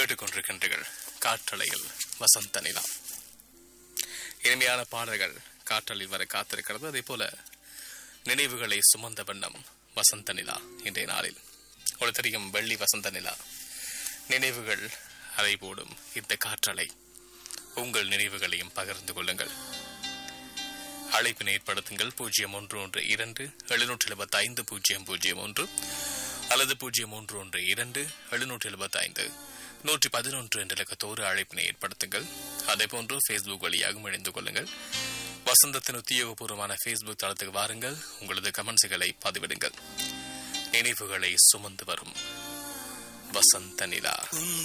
கேட்டுக்கொண்டிருக்கின்றீர்கள் காற்றலையில் வசந்த நிலா இனிமையான பாடல்கள் காற்றலில் வர காத்திருக்கிறது அதே போல நினைவுகளை சுமந்த வண்ணம் வசந்த நிலா இன்றைய நாளில் ஒரு தெரியும் வெள்ளி வசந்த நிலா நினைவுகள் அலை போடும் இந்த காற்றலை உங்கள் நினைவுகளையும் பகிர்ந்து கொள்ளுங்கள் அழைப்பினை ஏற்படுத்துங்கள் பூஜ்ஜியம் ஒன்று ஒன்று இரண்டு எழுநூற்றி எழுபத்தி ஐந்து பூஜ்ஜியம் பூஜ்ஜியம் ஒன்று அல்லது பூஜ்ஜியம் ஒன்று ஒன்று இரண்டு எழுநூற்றி எழுபத்தி ஐந்து நூற்றி பதினொன்று என்ற இலக்கத்தோடு அழைப்பினை ஏற்படுத்துங்கள் அதேபோன்று ஃபேஸ்புக் வழியாகவும் இணைந்து கொள்ளுங்கள் வசந்தத்தின் உத்தியோகபூர்வமான ஃபேஸ்புக் தளத்துக்கு வாருங்கள் உங்களது கமெண்ட்ஸுகளை பதிவிடுங்கள் நினைவுகளை சுமந்து வரும் வசந்த நிலா